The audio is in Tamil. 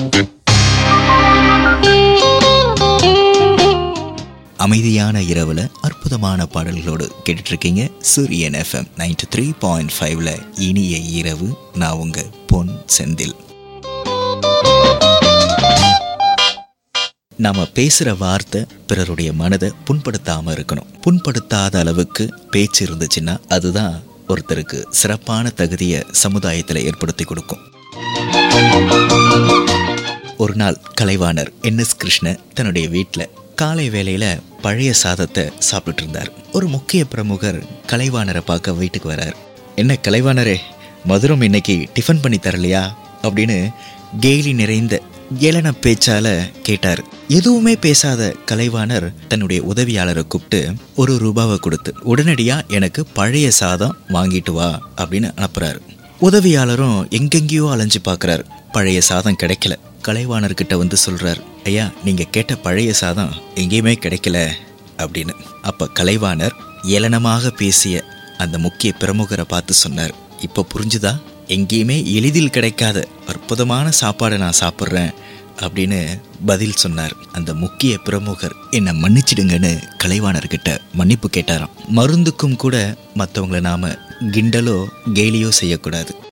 அமைதியான இரவுல அற்புதமான பாடல்களோடு கேட்டுட்டு இருக்கீங்க சூரியன் எஃப்எம் நைன்டி த்ரீ பாயிண்ட் ஃபைவ்ல இனிய இரவு நான் உங்க பொன் செந்தில் நாம பேசுற வார்த்தை பிறருடைய மனதை புண்படுத்தாம இருக்கணும் புண்படுத்தாத அளவுக்கு பேச்சு இருந்துச்சுன்னா அதுதான் ஒருத்தருக்கு சிறப்பான தகுதியை சமுதாயத்தில் ஏற்படுத்தி கொடுக்கும் ஒரு நாள் கலைவாணர் என் எஸ் கிருஷ்ணன் தன்னுடைய வீட்டில் காலை வேளையில பழைய சாதத்தை சாப்பிட்டுட்டு இருந்தார் ஒரு முக்கிய பிரமுகர் கலைவாணரை பார்க்க வீட்டுக்கு வரார் என்ன கலைவாணரே மதுரம் இன்னைக்கு டிஃபன் பண்ணி தரலையா அப்படின்னு கேலி நிறைந்த ஏளன பேச்சால கேட்டார் எதுவுமே பேசாத கலைவாணர் தன்னுடைய உதவியாளரை கூப்பிட்டு ஒரு ரூபாவை கொடுத்து உடனடியா எனக்கு பழைய சாதம் வாங்கிட்டு வா அப்படின்னு அனுப்புறாரு உதவியாளரும் எங்கெங்கேயோ அலைஞ்சு பார்க்குறாரு பழைய சாதம் கிடைக்கல கலைவாணர்கிட்ட வந்து சொல்றார் ஐயா நீங்க கேட்ட பழைய சாதம் எங்கேயுமே கிடைக்கல அப்படின்னு அப்ப கலைவாணர் ஏளனமாக பேசிய அந்த முக்கிய பிரமுகரை பார்த்து சொன்னார் இப்போ புரிஞ்சுதா எங்கேயுமே எளிதில் கிடைக்காத அற்புதமான சாப்பாடை நான் சாப்பிட்றேன் அப்படின்னு பதில் சொன்னார் அந்த முக்கிய பிரமுகர் என்னை மன்னிச்சிடுங்கன்னு கலைவாணர்கிட்ட மன்னிப்பு கேட்டாராம் மருந்துக்கும் கூட மற்றவங்கள நாம கிண்டலோ கேலியோ செய்யக்கூடாது